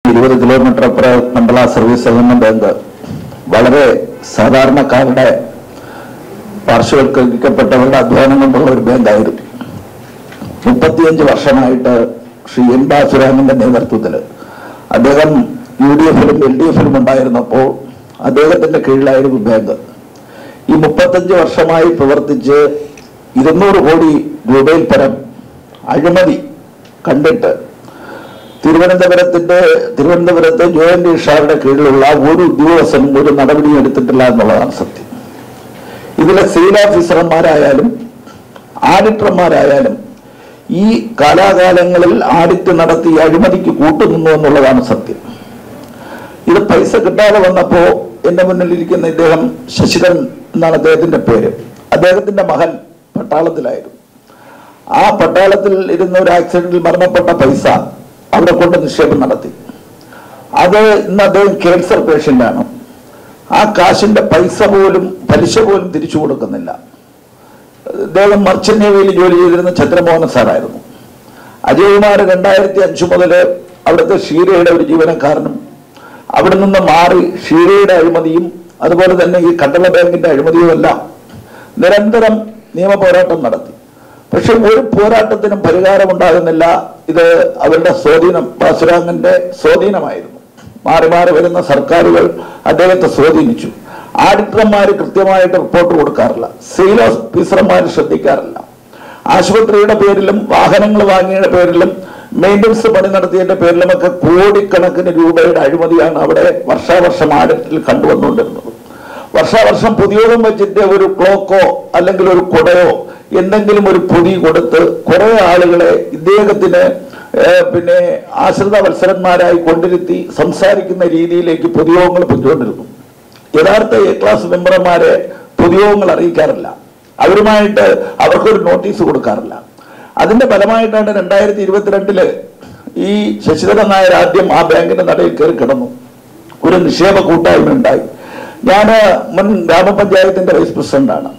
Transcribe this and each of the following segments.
ഇരുപത് കിലോമീറ്റർ അപ്പുറം മണ്ഡല സർവീസ് സഹകരണ ബാങ്ക് വളരെ സാധാരണക്കാരുടെ പാർശ്വവൽക്കരിക്കപ്പെട്ടവരുടെ അധ്വാനം കൊണ്ടുള്ള ഒരു ബാങ്കായിരുന്നു മുപ്പത്തിയഞ്ച് വർഷമായിട്ട് ശ്രീ എൻ ബാസുരാമന്റെ നേതൃത്വത്തിൽ അദ്ദേഹം യു ഡി എഫിലും എൽ ഡി എഫിലും ഉണ്ടായിരുന്നപ്പോൾ അദ്ദേഹത്തിന്റെ കീഴിലായിരുന്നു ബാങ്ക് ഈ മുപ്പത്തഞ്ച് വർഷമായി പ്രവർത്തിച്ച് ഇരുന്നൂറ് കോടി രൂപയിൽ പരം അഴിമതി കണ്ടിട്ട് തിരുവനന്തപുരത്തിന്റെ തിരുവനന്തപുരത്ത് ജോയിന്റ് ഇഷാറുടെ കീഴിലുള്ള ഒരു ഉദ്യോഗസ്ഥനും ഒരു നടപടിയും എടുത്തിട്ടില്ല എന്നുള്ളതാണ് സത്യം ഇതിലെ സെയിൽ ഓഫീസർമാരായാലും ആഡിറ്റർമാരായാലും ഈ കാലാകാലങ്ങളിൽ ആഡിറ്റ് നടത്തി അഴിമതിക്ക് കൂട്ടുനിന്നു എന്നുള്ളതാണ് സത്യം ഇത് പൈസ കിട്ടാതെ വന്നപ്പോ എന്റെ മുന്നിൽ ഇരിക്കുന്ന ഇദ്ദേഹം ശശിധരൻ എന്നാണ് അദ്ദേഹത്തിന്റെ പേര് അദ്ദേഹത്തിന്റെ മകൻ പട്ടാളത്തിലായിരുന്നു ആ പട്ടാളത്തിൽ ഇരുന്ന ഒരു ആക്സിഡന്റിൽ മരണപ്പെട്ട പൈസ അവിടെ കൊണ്ട് നിക്ഷേപം നടത്തി അത് ഇന്ന് അദ്ദേഹം ക്യാൻസർ പേഷ്യന്റ് ആണ് ആ കാശിന്റെ പൈസ പോലും പലിശ പോലും തിരിച്ചു കൊടുക്കുന്നില്ല അദ്ദേഹം മർച്ചന്റ് നേവിയിൽ ജോലി ചെയ്തിരുന്ന ചന്ദ്രമോഹൻ സാറായിരുന്നു അജയകുമാർ രണ്ടായിരത്തി അഞ്ചു മുതൽ അവിടുത്തെ ഷീരയുടെ ഒരു ജീവനക്കാരനും അവിടെ നിന്ന് മാറി ഷീരയുടെ അഴിമതിയും അതുപോലെ തന്നെ ഈ കണ്ടള ബാങ്കിന്റെ അഴിമതിയും എല്ലാം നിരന്തരം നിയമ പോരാട്ടം നടത്തി പക്ഷെ ഒരു പോരാട്ടത്തിനും പരിഹാരമുണ്ടാകുന്നില്ല ഇത് അവരുടെ സ്വാധീനം ബാസുരാങ്ങന്റെ സ്വാധീനമായിരുന്നു മാറി മാറി വരുന്ന സർക്കാരുകൾ അദ്ദേഹത്തെ സ്വാധീനിച്ചു ആഡിറ്റർമാർ കൃത്യമായിട്ട് റിപ്പോർട്ട് കൊടുക്കാറില്ല സെയിൽ ഓഫീസർമാർ ശ്രദ്ധിക്കാറില്ല ആശുപത്രിയുടെ പേരിലും വാഹനങ്ങൾ വാങ്ങിയതിന്റെ പേരിലും മെയിൻ്റനൻസ് പണി നടത്തിയതിന്റെ പേരിലുമൊക്കെ കോടിക്കണക്കിന് രൂപയുടെ അഴിമതിയാണ് അവിടെ വർഷാവർഷം ആഡിറ്റിൽ കണ്ടുവന്നുകൊണ്ടിരുന്നത് വർഷാവർഷം പൊതുയോഗം വെച്ചിട്ട് ഒരു ക്ലോക്കോ അല്ലെങ്കിൽ ഒരു കുടയോ എന്തെങ്കിലും ഒരു പൊതി കൊടുത്ത് കുറെ ആളുകളെ ഇദ്ദേഹത്തിന് ഏഹ്, പിന്നെ ആശ്രിത വത്സരന്മാരായി കൊണ്ടിരുത്തി സംസാരിക്കുന്ന രീതിയിലേക്ക് പൊതുയോഗങ്ങൾ പൊയ്ക്കൊണ്ടിരുന്നു യഥാർത്ഥ എ ക്ലാസ് മെമ്പർമാരെ പൊതുയോഗങ്ങൾ അറിയിക്കാറില്ല അവരുമായിട്ട് അവർക്കൊരു നോട്ടീസ് കൊടുക്കാറില്ല അതിന്റെ ഫലമായിട്ടാണ് രണ്ടായിരത്തി ഇരുപത്തിരണ്ടില് ഈ ശശിധരൻ നായർ ആദ്യം ആ ബാങ്കിന്റെ നടയിൽ കയറി കിടന്നു ഒരു നിക്ഷേപ കൂട്ടായ്മ ഉണ്ടായി ഞാൻ മുൻ ഗ്രാമപഞ്ചായത്തിന്റെ വൈസ് പ്രസിഡന്റാണ്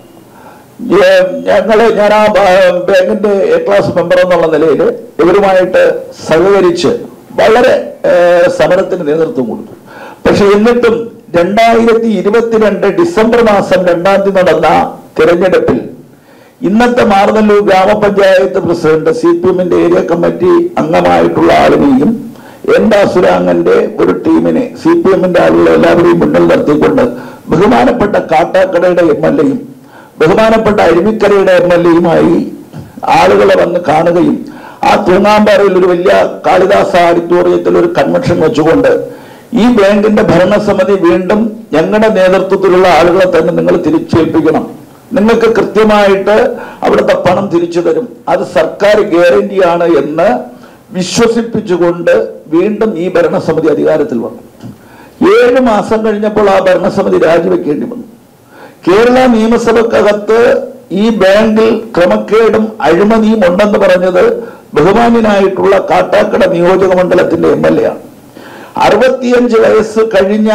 ഏ- ഞങ്ങള് ഞാൻ ആ ബാ- ബാങ്കിന്റെ എ ക്ലാസ് മെമ്പർ എന്നുള്ള നിലയിൽ ഇവരുമായിട്ട് സഹകരിച്ച് വളരെ ഏ, സമരത്തിന് നേതൃത്വം കൊടുത്തു പക്ഷെ എന്നിട്ടും രണ്ടായിരത്തി ഇരുപത്തിരണ്ട് ഡിസംബർ മാസം രണ്ടാം തീയതി നടന്ന തിരഞ്ഞെടുപ്പിൽ ഇന്നത്തെ മാർന്നല്ലൂർ ഗ്രാമപഞ്ചായത്ത് പ്രസിഡന്റ് സി പി എമ്മിന്റെ ഏരിയ കമ്മിറ്റി അംഗമായിട്ടുള്ള ആളിനെയും എൻ ദാസുരാങ്ങന്റെ ഒരു ടീമിനെ സി പി എമ്മിന്റെ ആളുകളെ എല്ലാവരെയും മുന്നിൽ നിർത്തിക്കൊണ്ട് ബഹുമാനപ്പെട്ട കാട്ടാക്കടയുടെ എം എൽ എയും ബഹുമാനപ്പെട്ട അരുവിക്കരയുടെ എം എൽ എയുമായി ആളുകളെ വന്ന് കാണുകയും ആ തൂങ്ങാമ്പാറയിൽ ഒരു വലിയ കാളിദാസ ഓഡിറ്റോറിയത്തിൽ ഒരു കൺവെൻഷൻ വെച്ചുകൊണ്ട് ഈ ബാങ്കിന്റെ ഭരണസമിതി വീണ്ടും ഞങ്ങളുടെ നേതൃത്വത്തിലുള്ള ആളുകളെ തന്നെ നിങ്ങൾ തിരിച്ചേൽപ്പിക്കണം നിങ്ങൾക്ക് കൃത്യമായിട്ട് അവിടുത്തെ പണം തിരിച്ചു തരും അത് സർക്കാർ ഗ്യാരണ്ടിയാണ് എന്ന് വിശ്വസിപ്പിച്ചുകൊണ്ട് വീണ്ടും ഈ ഭരണസമിതി അധികാരത്തിൽ വന്നു ഏഴ് മാസം കഴിഞ്ഞപ്പോൾ ആ ഭരണസമിതി രാജിവെക്കേണ്ടി വന്നു കേരള നിയമസഭക്കകത്ത് ഈ ബാങ്കിൽ ക്രമക്കേടും അഴിമതിയും ഉണ്ടെന്ന് പറഞ്ഞത് ബഹുമാന്യനായിട്ടുള്ള കാട്ടാക്കട നിയോജക മണ്ഡലത്തിന്റെ എം എൽ എ ആണ് അറുപത്തിയഞ്ച് വയസ്സ് കഴിഞ്ഞ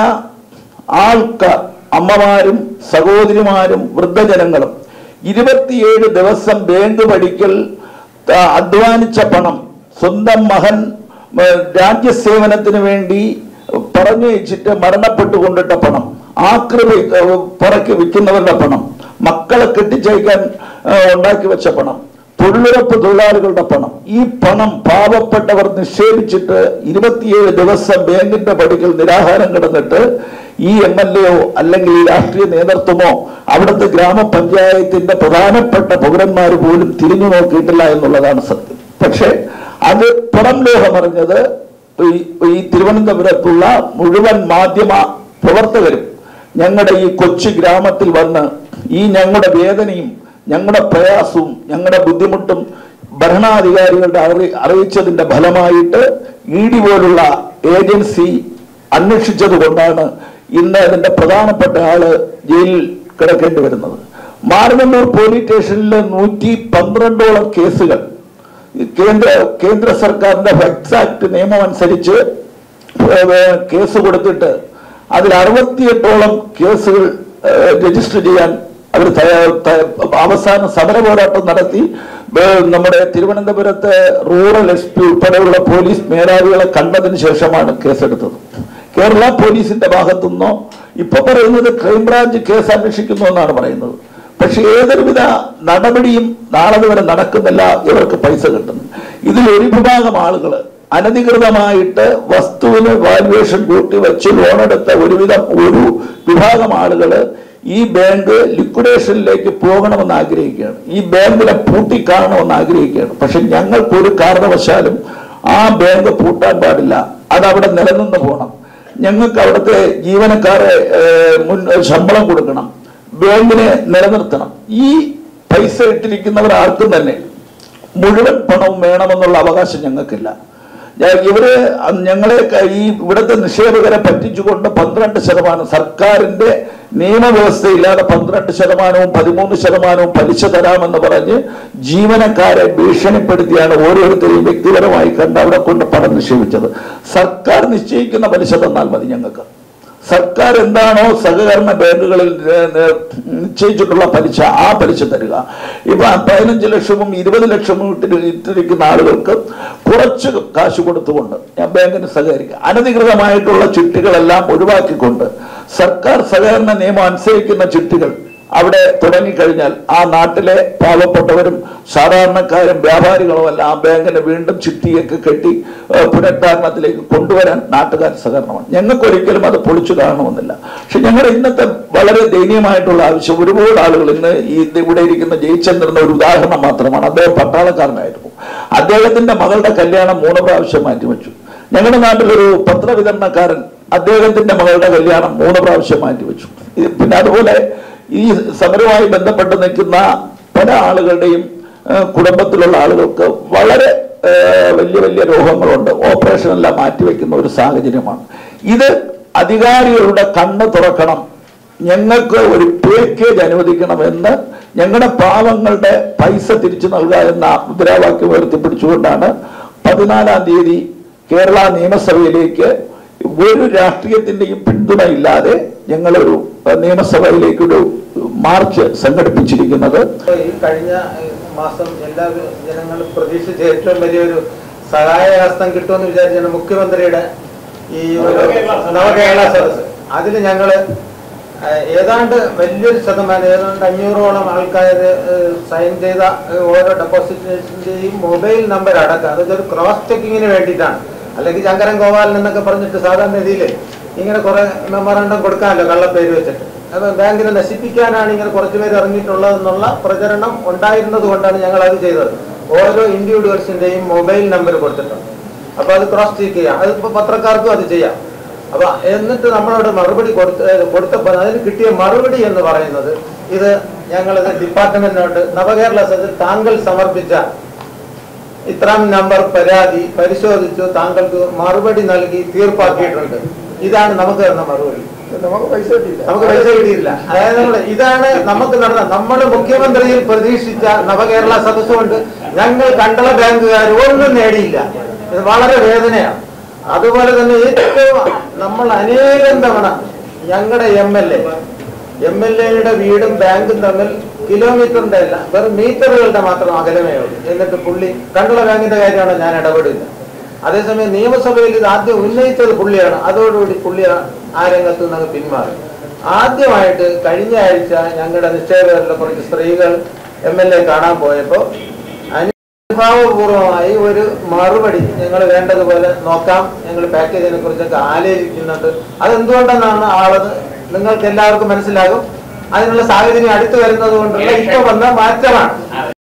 ആൾക്കാർ അമ്മമാരും സഹോദരിമാരും വൃദ്ധജനങ്ങളും ഇരുപത്തിയേഴ് ദിവസം ബാങ്ക് പഠിക്കൽ ആ, അധ്വാനിച്ച പണം സ്വന്തം മകൻ ആ, രാജ്യസേവനത്തിന് വേണ്ടി പറഞ്ഞു വെച്ചിട്ട് മരണപ്പെട്ടു കൊണ്ടിട്ട പണം ആക്രമി പുറക്കി വിൽക്കുന്നവരുടെ പണം മക്കളെ കെട്ടിച്ചയക്കാൻ ആ, ഉണ്ടാക്കി വെച്ച പണം തൊഴിലുറപ്പ് തൊഴിലാളികളുടെ പണം ഈ പണം പാവപ്പെട്ടവർ നിക്ഷേപിച്ചിട്ട് ഇരുപത്തിയേഴ് ദിവസം ബാങ്കിന്റെ പടികൾ നിരാഹാരം കിടന്നിട്ട് ഈ എം എൽ എയോ അല്ലെങ്കിൽ ഈ രാഷ്ട്രീയ നേതൃത്വമോ അവിടുത്തെ ഗ്രാമപഞ്ചായത്തിന്റെ പ്രധാനപ്പെട്ട പൗരന്മാർ പോലും തിരിഞ്ഞു നോക്കിയിട്ടില്ല എന്നുള്ളതാണ് സത്യം പക്ഷേ അത് പുറം ലോകമറിഞ്ഞത് ഈ ഈ തിരുവനന്തപുരത്തുള്ള മുഴുവൻ മാധ്യമ പ്രവർത്തകരും ഞങ്ങളുടെ ഈ കൊച്ചു ഗ്രാമത്തിൽ വന്ന് ഈ ഞങ്ങളുടെ വേദനയും ഞങ്ങളുടെ പ്രയാസവും ഞങ്ങളുടെ ബുദ്ധിമുട്ടും ഭരണാധികാരികളുടെ അറി അറിയിച്ചതിന്റെ ഫലമായിട്ട് ഇ ഡി പോലുള്ള ഏജൻസി അന്വേഷിച്ചത് കൊണ്ടാണ് ഇന്ന് അതിന്റെ പ്രധാനപ്പെട്ട ആള് ജയിലിൽ കിടക്കേണ്ടി വരുന്നത് മാർഗന്നൂർ പോലീസ് സ്റ്റേഷനിലെ നൂറ്റി പന്ത്രണ്ടോളം കേസുകൾ ഈ കേന്ദ്ര കേന്ദ്ര സർക്കാരിന്റെ ഫെക്സ് ആക്ട് നിയമം അനുസരിച്ച് ഏഹ് കേസ് കൊടുത്തിട്ട് അതിൽ അറുപത്തിയെട്ടോളം കേസുകൾ ഏഹ് രജിസ്റ്റർ ചെയ്യാൻ അവർ അവസാന സമര പോരാട്ടം നടത്തി ഏർ നമ്മുടെ തിരുവനന്തപുരത്തെ റൂറൽ എസ് പി ഉൾപ്പെടെയുള്ള പോലീസ് മേധാവികളെ കണ്ടതിന് ശേഷമാണ് കേസെടുത്തത് കേരള പോലീസിന്റെ ഭാഗത്തുനിന്നോ ഇപ്പൊ പറയുന്നത് ക്രൈംബ്രാഞ്ച് കേസ് അന്വേഷിക്കുന്നു എന്നാണ് പറയുന്നത് പക്ഷെ ഏതൊരുവിധ നടപടിയും നാളെ വരെ നടക്കുന്നില്ല ഇവർക്ക് പൈസ കിട്ടുന്നു ഇതിൽ ഒരു വിഭാഗം ആളുകൾ അനധികൃതമായിട്ട് വസ്തുവിന് വാല്യുവേഷൻ കൂട്ടി വെച്ച് ലോണെടുത്ത ഒരുവിധം ഒരു വിഭാഗം ആളുകൾ ഈ ബാങ്ക് ലിക്വിഡേഷനിലേക്ക് പോകണമെന്ന് ആഗ്രഹിക്കുകയാണ് ഈ ബാങ്കിനെ പൂട്ടിക്കാണണമെന്ന് ആഗ്രഹിക്കുകയാണ് പക്ഷെ ഞങ്ങൾക്ക് ഒരു കാരണവശാലും ആ ബാങ്ക് പൂട്ടാൻ പാടില്ല അത് അവിടെ നിലനിന്ന് പോകണം ഞങ്ങൾക്ക് അവിടുത്തെ ജീവനക്കാരെ ഏഹ്, മുൻ ശമ്പളം കൊടുക്കണം ബാങ്കിനെ നിലനിർത്തണം ഈ പൈസ ഇട്ടിരിക്കുന്നവർ ആർക്കും തന്നെ മുഴുവൻ പണവും വേണമെന്നുള്ള അവകാശം ഞങ്ങൾക്കില്ല ഞാൻ- ഇവര് അ- ഞങ്ങളെ ക- ഈ ഇവിടുത്തെ നിക്ഷേപകരെ പറ്റിച്ചുകൊണ്ട് പന്ത്രണ്ട് ശതമാനം സർക്കാരിന്റെ നിയമവ്യവസ്ഥയില്ലാതെ പന്ത്രണ്ട് ശതമാനവും പതിമൂന്ന് ശതമാനവും പലിശ തരാമെന്ന് പറഞ്ഞ് ജീവനക്കാരെ ഭീഷണിപ്പെടുത്തിയാണ് ഓരോരുത്തരെയും വ്യക്തിപരമായി കണ്ട് അവിടെ കൊണ്ട് പണം നിക്ഷേപിച്ചത് സർക്കാർ നിശ്ചയിക്കുന്ന പലിശ തന്നാൽ മതി ഞങ്ങൾക്ക് സർക്കാർ എന്താണോ സഹകരണ ബാങ്കുകളിൽ ഏർ, ഏർ, നിശ്ചയിച്ചിട്ടുള്ള പലിശ ആ പലിശ തരിക ഇപ്പൊ പതിനഞ്ച് ലക്ഷവും ഇരുപത് ലക്ഷവും ഇട്ടി- ഇട്ടിരിക്കുന്ന ആളുകൾക്ക് കുറച്ച് കാശ് കൊടുത്തുകൊണ്ട് ഞാൻ ബാങ്കിന് സഹകരിക്കുക അനധികൃതമായിട്ടുള്ള ചിട്ടികളെല്ലാം ഒഴിവാക്കിക്കൊണ്ട് സർക്കാർ സഹകരണ നിയമം അനുസരിക്കുന്ന ചിട്ടികൾ അവിടെ തുടങ്ങിക്കഴിഞ്ഞാൽ ആ നാട്ടിലെ പാവപ്പെട്ടവരും സാധാരണക്കാരും വ്യാപാരികളും എല്ലാം ആ ബാങ്കിനെ വീണ്ടും ചിട്ടിയൊക്കെ കെട്ടി ഏഹ്, പുനരുദ്ധാരണത്തിലേക്ക് കൊണ്ടുവരാൻ നാട്ടുകാർ സഹകരണമാണ് ഞങ്ങൾക്ക് ഒരിക്കലും അത് പൊളിച്ചു കാണണമെന്നില്ല പക്ഷെ ഞങ്ങളുടെ ഇന്നത്തെ വളരെ ദയനീയമായിട്ടുള്ള ആവശ്യം ഒരുപാട് ആളുകൾ ഇന്ന് ഈ ഇത് ഇവിടെ ഇരിക്കുന്ന ജയിച്ചന്ദ്രൻ ഒരു ഉദാഹരണം മാത്രമാണ് അദ്ദേഹം പട്ടാളക്കാരനായിരുന്നു അദ്ദേഹത്തിന്റെ മകളുടെ കല്യാണം മൂന്ന് പ്രാവശ്യം മാറ്റിവെച്ചു ഞങ്ങളുടെ നാട്ടിലൊരു പത്രവിതരണക്കാരൻ അദ്ദേഹത്തിന്റെ മകളുടെ കല്യാണം മൂന്ന് പ്രാവശ്യം മാറ്റിവെച്ചു ഈ- പിന്നെ അതുപോലെ ഈ സമരവുമായി ബന്ധപ്പെട്ട് നിൽക്കുന്ന പല ആളുകളുടെയും ഏഹ്, കുടുംബത്തിലുള്ള ആളുകൾക്ക് വളരെ ഏഹ്, വലിയ വലിയ രോഗങ്ങളുണ്ട് ഓപ്പറേഷൻ എല്ലാം മാറ്റിവെക്കുന്ന ഒരു സാഹചര്യമാണ് ഇത് അധികാരികളുടെ കണ്ണ് തുറക്കണം ഞങ്ങൾക്ക് ഒരു പാക്കേജ് അനുവദിക്കണമെന്ന് ഞങ്ങളുടെ പാവങ്ങളുടെ പൈസ തിരിച്ചു നൽകുക എന്ന മുദ്രാവാക്യം ഉയർത്തിപ്പിടിച്ചുകൊണ്ടാണ് പതിനാലാം തീയതി കേരള നിയമസഭയിലേക്ക് ഒരു രാഷ്ട്രീയത്തിന്റെയും പിന്തുണയില്ലാതെ ഞങ്ങളൊരു ഏഹ്, നിയമസഭയിലേക്കൊരു മാർച്ച് സംഘടിപ്പിച്ചിരിക്കുന്നത് ഈ കഴിഞ്ഞ ഏഹ്, മാസം എല്ലാ ജനങ്ങളും പ്രതീക്ഷിച്ച ഏറ്റവും വലിയൊരു സഹായഹസ്തം കിട്ടുമെന്ന് വിചാരിച്ചാണ് മുഖ്യമന്ത്രിയുടെ ഈ ഒരു നവകേരള സദസ് അതിൽ ഞങ്ങള് ഏഹ്, ഏതാണ്ട് വലിയൊരു ശതമാനം ഏതാണ്ട് അഞ്ഞൂറോളം ആൾക്കാർ സൈൻ ചെയ്ത ഏഹ്, ഓരോ ഡെപ്പോസിറ്റിന്റെയും മൊബൈൽ നമ്പർ അടക്കം അതൊക്കെ ഒരു ക്രോസ് ചെക്കിങ്ങിന് വേണ്ടിയിട്ടാണ് അല്ലെങ്കിൽ ശങ്കരൻ ഗോപാലൻ എന്നൊക്കെ പറഞ്ഞിട്ട് സാധാരണ രീതിയിൽ ഇങ്ങനെ കുറെ മെമ്മറാണ്ടം കൊടുക്കാമല്ലോ കള്ളപ്പേര് വെച്ചിട്ട് അപ്പൊ ബാങ്കിനെ നശിപ്പിക്കാനാണ് ഇങ്ങനെ കുറച്ചു പേര് ഇറങ്ങിയിട്ടുള്ളതെന്നുള്ള പ്രചരണം ഉണ്ടായിരുന്നത് കൊണ്ടാണ് ഞങ്ങൾ അത് ചെയ്തത് ഓരോ ഇൻഡിവിജ്വൽസിന്റെയും മൊബൈൽ നമ്പർ കൊടുത്തിട്ടുണ്ട് അപ്പൊ അത് ക്രോസ് ചെക്ക് ചെയ്യാം അത് ഇപ്പൊ പത്രക്കാർക്കും അത് ചെയ്യാം അപ്പൊ എന്നിട്ട് നമ്മളവിടെ മറുപടി കൊടുത്ത കൊടുത്തപ്പോൾ അതിന് കിട്ടിയ മറുപടി എന്ന് പറയുന്നത് ഇത് ഞങ്ങളത് ഡിപ്പാർട്ട്മെന്റിനോട്ട് നവകേരള സദസ്സിൽ താങ്കൾ സമർപ്പിച്ച ഇത്രാം നമ്പർ പരാതി പരിശോധിച്ചു താങ്കൾക്ക് മറുപടി നൽകി തീർപ്പാക്കിയിട്ടുണ്ട് ഇതാണ് നമുക്ക് തന്ന മറുപടി നമുക്ക് പൈസ കിട്ടിയില്ല നമുക്ക് പൈസ കിട്ടിയില്ല അതായത് നമ്മള് ഇതാണ് നമുക്ക് നടന്ന നമ്മൾ മുഖ്യമന്ത്രിയിൽ പ്രതീക്ഷിച്ച നവകേരള സദസ് കൊണ്ട് ഞങ്ങൾ കണ്ടള ബാങ്കുകാർ ഒന്നും നേടിയില്ല ഇത് വളരെ വേദനയാണ് അതുപോലെ തന്നെ ഏറ്റവും നമ്മൾ അനേകം തവണ ഞങ്ങളുടെ M L A M L എയുടെ വീടും ബാങ്കും തമ്മിൽ കിലോമീറ്ററിന്റെ അല്ല വെറും മീറ്ററുകളുടെ മാത്രം അകലമേ ഉള്ളൂ എന്നിട്ട് പുള്ളി കണ്ടള ബാങ്കിന്റെ കാര്യമാണ് ഞാൻ ഇടപെടില്ല അതേസമയം നിയമസഭയിൽ ഇത് ആദ്യം ഉന്നയിച്ചത് പുള്ളിയാണ് അതോടുകൂടി പുള്ളി ആ- ആ രംഗത്ത് നിന്ന് പിന്മാറി ആദ്യമായിട്ട് കഴിഞ്ഞ ആഴ്ച ഞങ്ങളുടെ നിക്ഷേപകരിലെ കുറച്ച് സ്ത്രീകൾ എം എൽ എ കാണാൻ പോയപ്പോൾ അനുഭാവപൂർവമായി ഒരു മറുപടി ഞങ്ങൾ വേണ്ടതുപോലെ നോക്കാം ഞങ്ങൾ പാക്കേജിനെ കുറിച്ചൊക്കെ ആലോചിക്കുന്നുണ്ട് അതെന്തുകൊണ്ടെന്നാണ് ആളത് നിങ്ങൾക്ക് എല്ലാവർക്കും മനസ്സിലാകും അതിനുള്ള സാഹചര്യം അടുത്ത് വരുന്നത് കൊണ്ടുള്ള ഇപ്പൊ വന്ന മാറ്റമാണ്